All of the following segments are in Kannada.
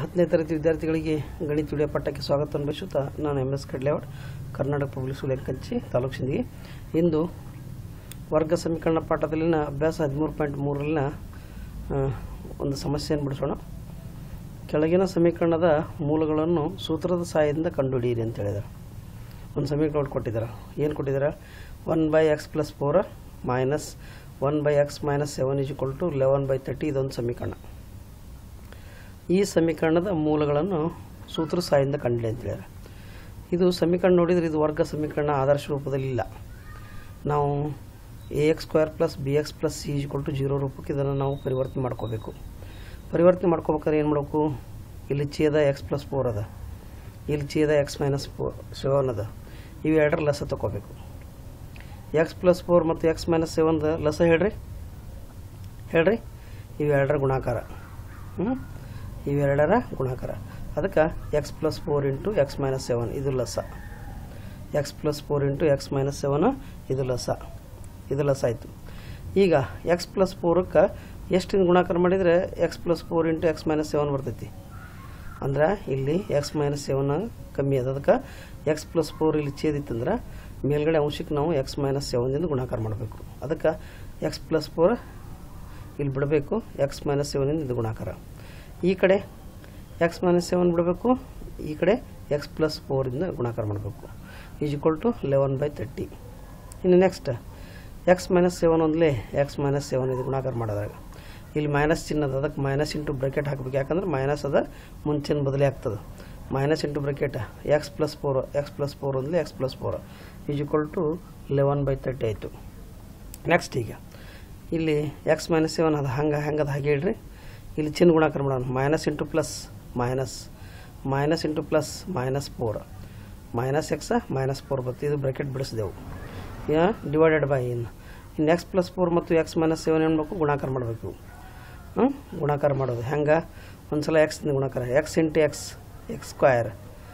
ಹತ್ತನೇ ತರಗತಿ ವಿದ್ಯಾರ್ಥಿಗಳಿಗೆ ಗಣಿತ ವಿಡಿಯೋ ಪಾಠಕ್ಕೆ ಸ್ವಾಗತ ಅನ್ಬಯಿಸುತ್ತಾ ನಾನು M S Kadlewad Karnataka public school Kanchi ತಾಲೂಕು ಸಿಂದಗಿ ಇಂದು ವರ್ಗ ಸಮೀಕರಣ ಪಾಠದಲ್ಲಿನ ಅಭ್ಯಾಸ ಹದಿಮೂರು ಪಾಯಿಂಟ್ ಮೂರಲ್ಲಿನ ಆ, ಒಂದು ಸಮಸ್ಯೆಯನ್ನು ಬಿಡಿಸೋಣ ಕೆಳಗಿನ ಸಮೀಕರಣದ ಮೂಲಗಳನ್ನು ಸೂತ್ರದ ಸಹಾಯದಿಂದ ಕಂಡುಹಿಡಿಯಿರಿ ಅಂತ ಹೇಳಿದ್ದಾರೆ ಒಂದು ಸಮೀಕರಣ ಕೊಟ್ಟಿದ್ದಾರೆ ಏನು ಕೊಟ್ಟಿದ್ದಾರೆ one by x plus four minus one by x minus seven is equal to eleven by thirty ಇದೊಂದು ಸಮೀಕರಣ ಈ ಸಮೀಕರಣದ ಮೂಲಗಳನ್ನು ಸೂತ್ರ ಸಹಾಯದಿಂದ ಕಂಡುಹಿಡಿ ಅಂತ ಹೇಳ್ಯಾರ ಇದು ಸಮೀಕರಣ ನೋಡಿದರೆ ಇದು ವರ್ಗ ಸಮೀಕರಣ ಆದರ್ಶ ರೂಪದಲ್ಲಿ ಇಲ್ಲ ನಾವು a x square plus b x plus c equal to zero ರೂಪಕ್ಕೆ ಇದನ್ನು ನಾವು ಪರಿವರ್ತನೆ ಮಾಡ್ಕೋಬೇಕು ಪರಿವರ್ತನೆ ಮಾಡ್ಕೋಬೇಕಾದ್ರೆ ಏನು ಮಾಡಬೇಕು ಇಲ್ಲಿ ಛೇದ ಎಕ್ಸ್ ಪ್ಲಸ್ ಫೋರ್ ಅದ ಇಲ್ಲಿ ಛೇದ ಎಕ್ಸ್ ಮೈನಸ್ ಫೋರ್ ಸೆವೆನ್ ಅದ ಇವು ಎರಡರ ಲಸ ತಗೋಬೇಕು ಎಕ್ಸ್ ಪ್ಲಸ್ ಫೋರ್ ಮತ್ತು ಎಕ್ಸ್ ಮೈನಸ್ ಸೆವೆನ್ದ ಲಸ ಹೇಳ್ರಿ ಹೇಳ್ರಿ ಇವೆರಡರ ಗುಣಾಕಾರ ಹ್ಞೂ ಇವೆರಡರ ಗುಣಾಕಾರ ಅದಕ್ಕೆ x plus four into x minus seven ಇದು ಲಸ x plus four into x minus seven ಇದು ಲಸ ಇದು ಲಸ ಆಯಿತು ಈಗ ಎಕ್ಸ್ ಪ್ಲಸ್ ಫೋರಕ್ಕೆ ಎಷ್ಟಿಂದ ಗುಣಾಕಾರ ಮಾಡಿದರೆ x plus four into x minus seven ಬರ್ತೈತಿ ಅಂದ್ರೆ ಇಲ್ಲಿ ಎಕ್ಸ್ ಮೈನಸ್ ಸೆವೆನ್ ಕಮ್ಮಿ ಅದ ಅದಕ್ಕೆ ಎಕ್ಸ್ ಪ್ಲಸ್ ಫೋರ್ ಇಲ್ಲಿ ಛೇದಿತ್ತಂದ್ರೆ ಮೇಲ್ಗಡೆ ಅಂಶಕ್ಕೆ ನಾವು ಎಕ್ಸ್ ಮೈನಸ್ ಸೆವೆನ್ದಿಂದ ಗುಣಾಕಾರ ಮಾಡಬೇಕು ಅದಕ್ಕೆ ಎಕ್ಸ್ ಪ್ಲಸ್ ಫೋರ್ ಇಲ್ಲಿ ಬಿಡಬೇಕು ಎಕ್ಸ್ ಮೈನಸ್ ಸೆವೆನಿಂದ ಇದು ಗುಣಾಕಾರ ಈ ಕಡೆ ಎಕ್ಸ್ ಮೈನಸ್ ಸೆವೆನ್ ಬಿಡಬೇಕು ಈ ಕಡೆ ಎಕ್ಸ್ ಪ್ಲಸ್ ಫೋರಿಂದ ಗುಣಾಕಾರ ಮಾಡಬೇಕು is equal to eleven by thirty ಇನ್ನು ನೆಕ್ಸ್ಟ್ ಎಕ್ಸ್ ಮೈನಸ್ ಸೆವೆನ್ ಒಂದಲೇ ಎಕ್ಸ್ ಮೈನಸ್ ಸೆವೆನ್ ಇದು ಗುಣಾಕಾರ ಮಾಡೋದ್ರಾಗ ಇಲ್ಲಿ ಮೈನಸ್ ಚಿನ್ನ ಅದ ಅದಕ್ಕೆ ಮೈನಸ್ ಇಂಟು ಬ್ರೆಕೆಟ್ ಹಾಕಬೇಕು ಯಾಕಂದ್ರೆ ಮೈನಸ್ ಅದ ಮುಂಚಿನ ಬದಲೇ ಆಗ್ತದೆ minus into bracket x plus four x plus four ಒಂದಲೇ x plus four is equal to eleven by thirty ಆಯಿತು ನೆಕ್ಸ್ಟ್ ಈಗ ಇಲ್ಲಿ ಎಕ್ಸ್ ಮೈನಸ್ ಸೆವೆನ್ ಅದು ಹಂಗೆ ಹೆಂಗೆ ಅದು ಹಾಗೆ ಹೇಳ್ರಿ ಇಲ್ಲಿ ಚಿನ್ನ ಗುಣಾಕಾರ ಮಾಡೋಣ minus into plus minus minus into plus minus four minus x minus four ಬರ್ತದೆ ಇದು ಬ್ರಾಕೆಟ್ ಬಿಡಿಸಿದೆವು ಈಗ ಡಿವೈಡೆಡ್ ಬೈ ಇನ್ ಇನ್ನು ಎಕ್ಸ್ ಪ್ಲಸ್ ಫೋರ್ ಮತ್ತು ಎಕ್ಸ್ ಮೈನಸ್ ಸೆವೆನ್ ಏನು ಮಾಡಬೇಕು ಗುಣಾಕಾರ ಮಾಡಬೇಕು ಹ್ಞೂ ಗುಣಾಕಾರ ಮಾಡೋದು ಹೆಂಗೆ ಒಂದು ಸಲ ಎಕ್ಸ್ನಿಂದ ಗುಣಾಕಾರ x into x x square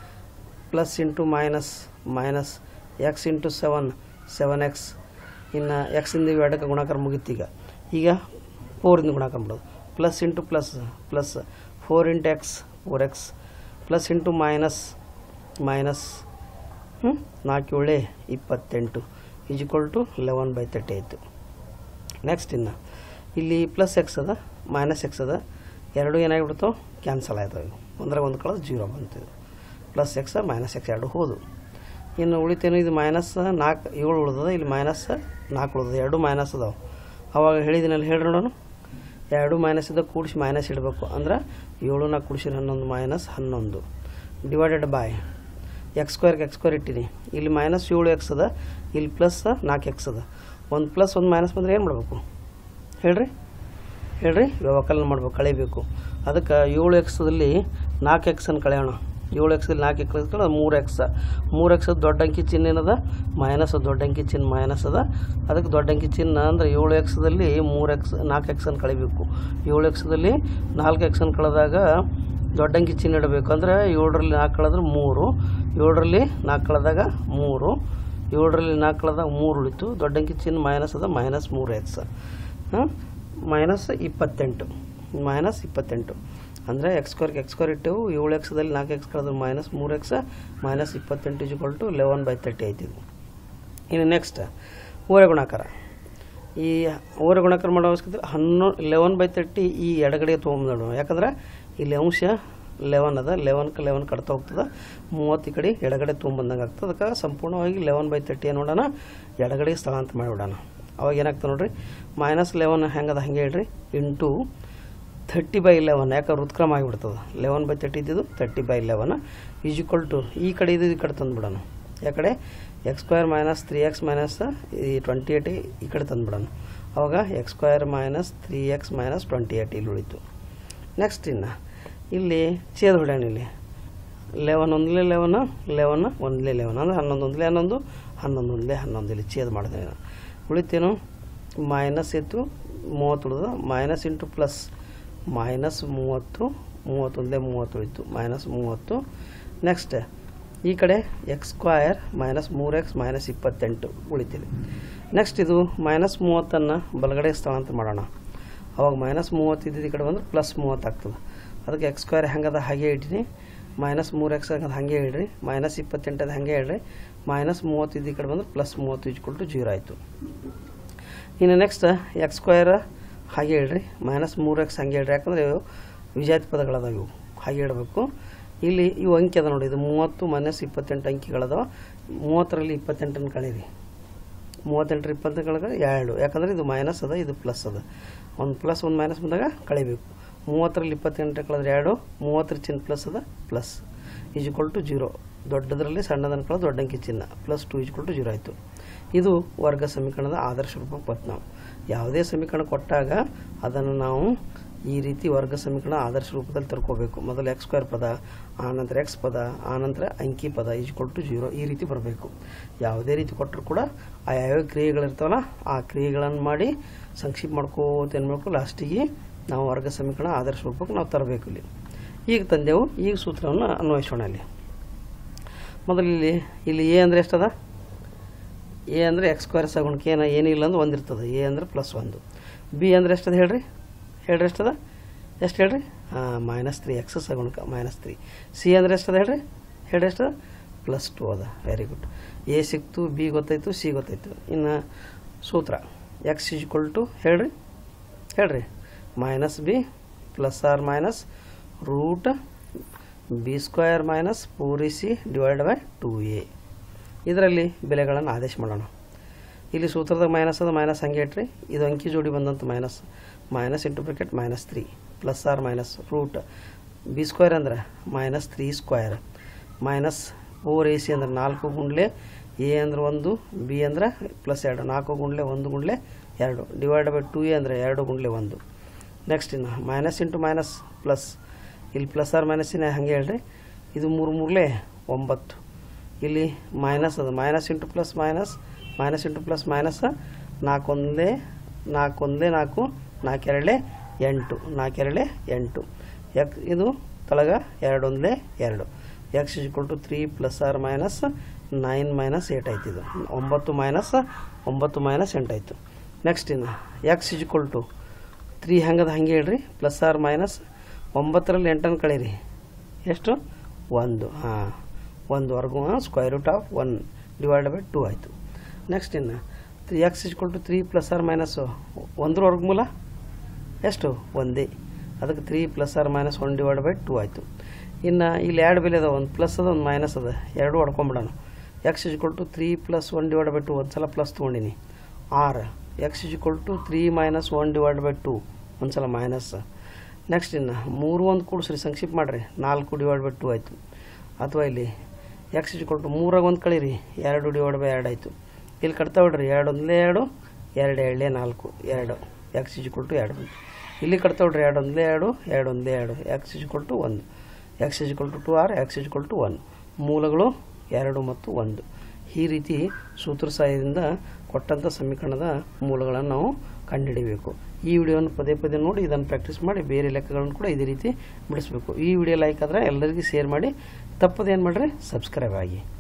plus into minus minus x into seven seven x ಇನ್ನು ಎಕ್ಸಿಂದ ಇವೆರಡಕ್ಕೆ ಗುಣಾಕಾರ ಮುಗೀತು ಈಗ ಈಗ ಫೋರಿಂದ ಗುಣಾಕಾರ ಮಾಡೋದು plus into plus plus four into x four x plus into minus minus ಹ್ಞೂ ನಾಲ್ಕು ಏಳೆ ಇಪ್ಪತ್ತೆಂಟು is equal to eleven by thirty ಆಯಿತು ನೆಕ್ಸ್ಟ್ ಇನ್ನು ಇಲ್ಲಿ ಪ್ಲಸ್ ಎಕ್ಸ್ ಅದ ಮೈನಸ್ ಎಕ್ಸ್ ಅದ ಎರಡು ಏನಾಗಿಬಿಡ್ತಾವೆ ಕ್ಯಾನ್ಸಲ್ ಆಯ್ತವೆ ಇವು ಒಂದ್ರಾಗ ಒಂದು ಕಳೆದು ಜೀರೋ ಬಂತು ಪ್ಲಸ್ ಎಕ್ಸ್ ಮೈನಸ್ ಎಕ್ಸ್ ಎರಡು ಹೋದು ಇನ್ನು ಉಳಿತೇನು ಇದು ಮೈನಸ್ ನಾಲ್ಕು ಏಳು ಉಳ್ದದ ಇಲ್ಲಿ ಮೈನಸ್ ನಾಲ್ಕು ಉಳ್ದದ ಎರಡು ಮೈನಸ್ ಅದಾವೆ ಅವಾಗ ಹೇಳಿದಿನಲ್ಲಿ ಹೇಳ್ರಿ ನೋಡೋಣ ಎರಡು ಮೈನಸ್ ಇದ್ದ ಕೂಡಿಸಿ ಮೈನಸ್ ಇಡಬೇಕು ಅಂದ್ರೆ ಏಳು ನಾಲ್ಕು ಕೂಡಿಸಿ ಹನ್ನೊಂದು ಮೈನಸ್ ಹನ್ನೊಂದು ಡಿವೈಡೆಡ್ ಬೈ ಎಕ್ಸ್ ಸ್ಕ್ವೇರ್ಗೆ ಎಕ್ಸ್ ಸ್ಕ್ವೇರ್ ಇಟ್ಟಿನಿ ಇಲ್ಲಿ ಮೈನಸ್ ಏಳು ಎಕ್ಸ್ ಅದ ಇಲ್ಲಿ ಪ್ಲಸ್ ನಾಲ್ಕು ಎಕ್ಸ್ ಅದ ಒಂದು ಪ್ಲಸ್ ಒಂದು ಮೈನಸ್ ಬಂದರೆ ಏನು ಮಾಡಬೇಕು ಹೇಳ್ರಿ ಹೇಳ್ರಿ ವ್ಯವಕಲನ ಮಾಡ್ಬೇಕು ಕಳಿಬೇಕು ಅದಕ್ಕೆ ಏಳು ಎಕ್ಸದಲ್ಲಿ ನಾಲ್ಕು ಎಕ್ಸನ್ನು ಕಳೆಯೋಣ ಏಳು ಎಕ್ಸಲ್ಲಿ ನಾಲ್ಕು ಎಕ್ಸ್ ಕಳೆದ ಮೂರು ಎಕ್ಸ್ ಮೂರು ಎಕ್ಸ್ ದೊಡ್ಡ ಅಂಕಿ ಚಿಹ್ನೆ ಏನದ ಮೈನಸ್ ದೊಡ್ಡ ಅಂಕಿ ಚಿಹ್ನೆ ಮೈನಸ್ ಅದ ಅದಕ್ಕೆ ದೊಡ್ಡ ಅಂಕಿ ಚಿಹ್ನೆ ಅಂದರೆ ಏಳು ಎಕ್ಸದಲ್ಲಿ ಮೂರು ಎಕ್ಸ್ ನಾಲ್ಕು ಎಕ್ಸನ್ನು ಕಳಿಬೇಕು ಏಳು ಎಕ್ಸದಲ್ಲಿ ನಾಲ್ಕು ಎಕ್ಸನ್ನು ಕಳೆದಾಗ ದೊಡ್ಡ ಅಂಕಿ ಚಿಹ್ನೆ ಇಡಬೇಕು ಅಂದರೆ ಏಳರಲ್ಲಿ ನಾಲ್ಕು ಕಳೆದ್ರೆ ಮೂರು ಏಳರಲ್ಲಿ ನಾಲ್ಕು ಕಳೆದಾಗ ಮೂರು ಏಳರಲ್ಲಿ ನಾಲ್ಕು ಕಳೆದಾಗ ಮೂರು ಉಳಿತು ದೊಡ್ಡ ಅಂಕಿ ಚಿಹ್ನೆ ಮೈನಸ್ ಅದ ಮೈನಸ್ ಮೂರು ಎಕ್ಸ್ ಹಾಂ ಮೈನಸ್ ಇಪ್ಪತ್ತೆಂಟು ಮೈನಸ್ ಇಪ್ಪತ್ತೆಂಟು ಅಂದರೆ ಎಕ್ಸ್ ಸ್ಕ್ವೇರ್ಗೆ ಎಕ್ಸ್ ಸ್ಕ್ವೇರ್ ಇಟ್ಟೆವು ಏಳು ಎಕ್ಸ್ದಲ್ಲಿ ನಾಲ್ಕು ಎಕ್ಸ್ ಕಳೆದ್ರೆ ಮೈನಸ್ ಮೂರು ಎಕ್ಸ್ ಮೈನಸ್ ಇಪ್ಪತ್ತೆಂಟು is equal to eleven by thirty ಆಯ್ತಿದ್ವು ಇನ್ನು ನೆಕ್ಸ್ಟ್ ಓರೆ ಗುಣಾಕಾರ ಈ ಓರೆ ಗುಣಾಕಾರ ಮಾಡೋ ಅವಶ್ಯಕತೆ ಹನ್ನೊ ಲೆವೆನ್ ಬೈ ತರ್ಟಿ ಈ ಎಡಗಡೆ ತೊಗೊಂಬಂದು ಯಾಕಂದ್ರೆ ಇಲ್ಲಿ ಅಂಶ ಲೆವೆನ್ ಅದ ಲೆವೆನ್ಗೆ ಲೆವೆನ್ ಕಟ್ತಾ ಹೋಗ್ತದೆ ಮೂವತ್ತು ಈ ಕಡೆ ಎಡಗಡೆ ತೊಗೊಂಬಂದಂಗೆ ಆಗ್ತದೆ ಅದಕ್ಕೆ ಸಂಪೂರ್ಣವಾಗಿ ಲೆವೆನ್ ಬೈ ತರ್ಟಿ ಏನು ನೋಡೋಣ ಎಡಗಡೆಗೆ ಸ್ಥಳಾಂತರ ಮಾಡಿಬಿಡೋಣ ಅವಾಗ ಏನಾಗ್ತದೆ ನೋಡ್ರಿ ಮೈನಸ್ ಲೆವೆನ್ ಹೆಂಗದ ಹಂಗೆ ಹೇಳ್ರಿ ಇಂಟು ಥರ್ಟಿ ಬೈ ಲೆವೆನ್ ಯಾಕಂದ್ರೆ ಉತ್ಕ್ರಮ ಆಗಿಬಿಡ್ತದೆ ಲೆವೆನ್ ಬೈ ತರ್ಟಿ ಇದ್ದಿದ್ದು thirty by eleven is equal to ಈ ಕಡೆ ಇದು ಈ ಕಡೆ ತಂದುಬಿಡೋಣ ಯಾಕಡೆ x square minus three x minus ಈ ಟ್ವೆಂಟಿ ಏಯ್ಟ್ ಈ ಕಡೆ ತಂದುಬಿಡೋಣ ಅವಾಗ x square minus three x minus twenty eight ಇಲ್ಲಿ ಉಳಿತು ನೆಕ್ಸ್ಟ್ ಇನ್ನು ಇಲ್ಲಿ ಛೇದ ಹೊಡ್ಯಾಣ ಇಲ್ಲಿ ಲೆವೆನ್ ಒಂದಲೇ ಲೆವೆನ್ ಲೆವೆನ್ ಒಂದಲೇ ಲೆವೆನ್ ಅಂದರೆ ಹನ್ನೊಂದು ಒಂದಲೇ ಹನ್ನೊಂದು ಹನ್ನೊಂದು ಒಂದಲೇ ಹನ್ನೊಂದು ಇಲ್ಲಿ ಛೇದ ಮಾಡಿದೆ ನಾನು ಉಳಿತೇನು ಮೈನಸ್ ಇತ್ತು ಮೂವತ್ತು ಉಳಿದ ಮೈನಸ್ ಇಂಟು ಪ್ಲಸ್ ಮೈನಸ್ ಮೂವತ್ತು ಮೂವತ್ತೊಂದಲೇ ಮೂವತ್ತು ಉಳಿತು ಮೈನಸ್ ಮೂವತ್ತು ನೆಕ್ಸ್ಟ್ ಈ ಕಡೆ ಎಕ್ಸ್ ಸ್ಕ್ವಯರ್ ಮೈನಸ್ ಮೂರು ಎಕ್ಸ್ ಮೈನಸ್ ಇಪ್ಪತ್ತೆಂಟು ಉಳಿತಿದೆ ನೆಕ್ಸ್ಟ್ ಇದು ಮೈನಸ್ ಮೂವತ್ತನ್ನು ಬಲಗಡೆ ಸ್ಥಳಾಂತರ ಮಾಡೋಣ ಅವಾಗ ಮೈನಸ್ ಮೂವತ್ತು ಇದ್ದಿದ್ದು ಈ ಕಡೆ ಬಂದ್ರೆ ಪ್ಲಸ್ ಮೂವತ್ತು ಆಗ್ತದೆ ಅದಕ್ಕೆ ಎಕ್ಸ್ ಸ್ಕ್ವೇರ್ ಹೆಂಗದ ಹಾಗೆ ಇಡ್ರಿ ಮೈನಸ್ ಮೂರು ಎಕ್ಸ್ ಆಗದ ಹಾಗೆ ಇಡ್ರಿ ಮೈನಸ್ ಇಪ್ಪತ್ತೆಂಟದ ಹಾಗೆ ಇಡ್ರಿ ಮೈನಸ್ ಮೂವತ್ತೈದು ಈ ಕಡೆ ಬಂದ್ರೆ ಪ್ಲಸ್ ಮೂವತ್ತು ಇಜ್ಕೊಲ್ ಟು ಜೀರೋ ಆಯಿತು ಇನ್ನು ನೆಕ್ಸ್ಟ್ ಎಕ್ಸ್ ಸ್ಕ್ವೇರ್ ಹಾಗೆ ಇಡ್ರಿ ಮೈನಸ್ ಮೂರು ಎಕ್ಸ್ ಹಾಗೆ ಇಡ್ರಿ ಯಾಕಂದರೆ ಇವು ವಿಜಾತಿ ಪದಗಳದಾವ ಇವು ಹಾಗೆ ಇಡಬೇಕು ಇಲ್ಲಿ ಇವು ಅಂಕಿ ಅದ ನೋಡಿ ಇದು ಮೂವತ್ತು ಮೈನಸ್ ಇಪ್ಪತ್ತೆಂಟು ಅಂಕಿಗಳದಾವ ಮೂವತ್ತರಲ್ಲಿ ಇಪ್ಪತ್ತೆಂಟನ್ನು ಕಳೀರಿ ಮೂವತ್ತೆಂಟರ ಇಪ್ಪತ್ತೆಂಟು ಎರಡು ಯಾಕಂದರೆ ಇದು ಮೈನಸ್ ಅದ ಇದು ಪ್ಲಸ್ ಅದ ಒಂದು ಪ್ಲಸ್ ಒಂದು ಮೈನಸ್ ಬಂದಾಗ ಕಳಿಬೇಕು ಮೂವತ್ತರಲ್ಲಿ ಇಪ್ಪತ್ತೆಂಟು ಕಳೆದ್ರೆ ಎರಡು ಮೂವತ್ತರ ಚಿನ್ನ ಪ್ಲಸ್ ಅದ ಪ್ಲಸ್ ಈಜ್ಕೊಲ್ ಟು ಜೀರೋ ದೊಡ್ಡದರಲ್ಲಿ ಸಣ್ಣದನ್ನು ಕಳೆದು ದೊಡ್ಡ ಅಂಕಿ ಚಿನ್ನ plus two is equal to zero ಆಯಿತು ಇದು ವರ್ಗ ಸಮೀಕರಣದ ಆದರ್ಶ ರೂಪಕ್ಕೆ ಬತ್ತು ನಾವು ಯಾವುದೇ ಸಮೀಕರಣ ಕೊಟ್ಟಾಗ ಅದನ್ನು ನಾವು ಈ ರೀತಿ ವರ್ಗ ಸಮೀಕರಣ ಆದರ್ಶ ರೂಪದಲ್ಲಿ ತರ್ಕೋಬೇಕು ಮೊದಲು ಎಕ್ಸ್ ಸ್ಕ್ವೇರ್ ಪದ ಆನಂತರ ಎಕ್ಸ್ ಪದ ಆನಂತರ ಅಂಕಿ ಪದ ಈಜ್ಕೊಲ್ ಟು ಜೀರೋ ಈ ರೀತಿ ಬರಬೇಕು ಯಾವುದೇ ರೀತಿ ಕೊಟ್ಟರು ಕೂಡ ಆ ಯಾವ್ಯಾವ ಕ್ರಿಯೆಗಳಿರ್ತಾವಲ್ಲ ಆ ಕ್ರಿಯೆಗಳನ್ನು ಮಾಡಿ ಸಂಕ್ಷಿಪ್ತ ಮಾಡ್ಕೋತ ಏನು ಮಾಡಬೇಕು ಲಾಸ್ಟಿಗೆ ನಾವು ವರ್ಗ ಸಮೀಕರಣ ಆದರ್ಶ ರೂಪಕ್ಕೆ ನಾವು ತರಬೇಕು ಇಲ್ಲಿ ಈಗ ತಂದೆವು ಈಗ ಸೂತ್ರವನ್ನು ಅನ್ವಯಿಸೋಣ ಇಲ್ಲಿ ಮೊದಲು ಇಲ್ಲಿ ಇಲ್ಲಿ ಎ ಅಂದರೆ ಎಷ್ಟದ ಎ ಅಂದರೆ ಎಕ್ಸ್ ಸ್ಕ್ವೇರ್ ಸಗುಣಕ್ಕೆ ಏನ ಏನಿಲ್ಲ ಅಂದ್ರೆ ಒಂದಿರ್ತದೆ ಎ ಅಂದರೆ ಪ್ಲಸ್ ಒಂದು ಬಿ ಅಂದರೆ ಎಷ್ಟದ ಹೇಳ್ರಿ ಹೇಳ್ರಿ ಎಷ್ಟದ ಎಷ್ಟು ಹೇಳ್ರಿ ಹಾಂ ಮೈನಸ್ ತ್ರೀ ಎಕ್ಸ್ ಸಗುಣಕ ಮೈನಸ್ ತ್ರೀ ಸಿ ಅಂದರೆ ಎಷ್ಟದ ಹೇಳ್ರಿ ಹೇಳ್ರಿ ಎಷ್ಟದ ಪ್ಲಸ್ ಟು ಅದ ವೆರಿ ಗುಡ್ ಎ ಸಿಕ್ತು ಬಿ ಗೊತ್ತಾಯ್ತು ಸಿ ಗೊತ್ತಾಯ್ತು ಇನ್ನು ಸೂತ್ರ ಎಕ್ಸ್ ಈಜ್ಕೊಲ್ ಟು ಹೇಳ್ರಿ ಹೇಳ್ರಿ minus b plus or minus root b square minus four c divide by to a ಇದರಲ್ಲಿ ಬೆಲೆಗಳನ್ನು ಆದೇಶ ಮಾಡೋಣ ಇಲ್ಲಿ ಸೂತ್ರದಾಗ ಮೈನಸ್ ಅದ ಮೈನಸ್ ಹಂಗೆ ಇಟ್ರಿ ಇದು ಅಂಕಿ ಜೋಡಿ ಬಂದಂತ minus minus into bracket minus three plus or minus root b square ಅಂದ್ರೆ minus three square minus four a c ಅಂದ್ರೆ ನಾಲ್ಕು ಗುಂಡ್ಲೆ ಎ ಅಂದ್ರೆ ಒಂದು ಬಿ ಅಂದ್ರೆ ಪ್ಲಸ್ ಎರಡು ನಾಲ್ಕು ಗುಂಡ್ಲೆ ಒಂದು ಗುಂಡ್ಲೆ ಎರಡು ಡಿವೈಡ್ ಬೈ ಟು ಎ ಅಂದರೆ ಎರಡು ಗುಂಡ್ಲೆ ಒಂದು ನೆಕ್ಸ್ಟ್ ಇನ್ನು ಮೈನಸ್ ಇಂಟು ಮೈನಸ್ ಪ್ಲಸ್ ಇಲ್ಲಿ ಪ್ಲಸ್ ಆರ್ ಮೈನಸ್ಸಿನ ಹಾಗೆ ಹೇಳ್ರಿ ಇದು ಮೂರು ಮೂರಲೆ ಒಂಬತ್ತು ಇಲ್ಲಿ ಮೈನಸ್ ಅದು minus into plus minus minus into plus minus ನಾಲ್ಕೊಂದೇ ನಾಲ್ಕೊಂದೇ ನಾಲ್ಕು ನಾಲ್ಕೆರಳೆ ಎಂಟು ನಾಲ್ಕೆರಳೆ ಎಂಟು ಎಕ್ ಇದು ತಳಗ ಎರಡೊಂದಲೇ ಎರಡು x equal to three plus or minus nine minus eight ಆಯ್ತು ಇದು ಒಂಬತ್ತು ಮೈನಸ್ ಒಂಬತ್ತು ಮೈನಸ್ ಎಂಟು ಆಯಿತು ನೆಕ್ಸ್ಟ್ ಇನ್ನು ಎಕ್ಸ್ ಇಕ್ವಲ್ ಟು ತ್ರೀ ಹಂಗದ ಹಂಗೆ ಹೇಳ್ರಿ ಪ್ಲಸ್ ಆರ್ ಮೈನಸ್ ಒಂಬತ್ತರಲ್ಲಿ ಎಂಟನ್ನು ಕಳೀರಿ ಎಷ್ಟು ಒಂದು ಹಾಂ ಒಂದು ವರ್ಗ square root of one divide by two ಆಯಿತು ನೆಕ್ಸ್ಟ್ ಇನ್ನು three x is equal to three plus or minus ಒಂದ್ರ ವರ್ಗಮೂಲ ಎಷ್ಟು ಒಂದೇ ಅದಕ್ಕೆ three plus or minus one divide by two ಆಯಿತು ಇನ್ನು ಇಲ್ಲಿ ಎರಡು ಬೆಲೆ ಅದ ಒಂದು ಪ್ಲಸ್ ಅದ ಒಂದು ಮೈನಸ್ ಅದ ಎರಡು ಹೊಡ್ಕೊಂಬಿಡೋಣ x is equal to three plus one divide by two ಒಂದು ಸಲ ಪ್ಲಸ್ ತೊಗೊಂಡಿನಿ or x is equal to three minus one divide by two ಒಂದು ಸಲ ಮೈನಸ್ ನೆಕ್ಸ್ಟ್ ಇನ್ನು ಮೂರು ಒಂದು ಕೂಡಿಸ್ರಿ ಸಂಕ್ಷಿಪ್ತ ಮಾಡಿರಿ ನಾಲ್ಕು ಡಿವೈಡ್ ಬೈ ಟು ಆಯಿತು ಅಥವಾ ಇಲ್ಲಿ ಎಕ್ಸ್ ಇಸ್ಕೊಲ್ ಟು ಮೂರಾಗ ಒಂದು ಕಳೀರಿ ಎರಡು ಡಿವೈಡ್ ಬೈ ಎರಡು ಆಯಿತು ಇಲ್ಲಿ ಕಟ್ತಾ ಬಿಡ್ರಿ ಎರಡು ಒಂದಲೇ ಎರಡು ಎರಡು ಎರಡೇ ನಾಲ್ಕು ಎರಡು ಎಕ್ಸ್ ಇಸ್ಕೊಲ್ ಟು ಎರಡು ಬಂತು ಇಲ್ಲಿ ಕಟ್ತಾ ಬಿಡ್ರಿ ಎರಡು ಒಂದಲೇ ಎರಡು ಎರಡು ಒಂದಲೇ ಎರಡು ಎಕ್ಸ್ ಇಸ್ಕೊಲ್ ಟು ಒಂದು x is equal to two or x is equal to one ಮೂಲಗಳು ಎರಡು ಮತ್ತು ಒಂದು ಈ ರೀತಿ ಸೂತ್ರ ಸಹಾಯದಿಂದ ಕೊಟ್ಟಂಥ ಸಮೀಕರಣದ ಮೂಲಗಳನ್ನು ನಾವು ಕಂಡುಹಿಡಿಬೇಕು ಈ ವಿಡಿಯೋನ ಪದೇ ಪದೇ ನೋಡಿ ಇದನ್ನು ಪ್ರಾಕ್ಟೀಸ್ ಮಾಡಿ ಬೇರೆ ಲೆಕ್ಕಗಳನ್ನು ಕೂಡ ಇದೇ ರೀತಿ ಬಿಡಿಸ್ಬೇಕು ಈ ವಿಡಿಯೋ ಲೈಕ್ ಆದರೆ ಎಲ್ಲರಿಗೂ ಶೇರ್ ಮಾಡಿ ತಪ್ಪದೇನು ಮಾಡಿರಿ ಸಬ್ಸ್ಕ್ರೈಬ್ ಆಗಿ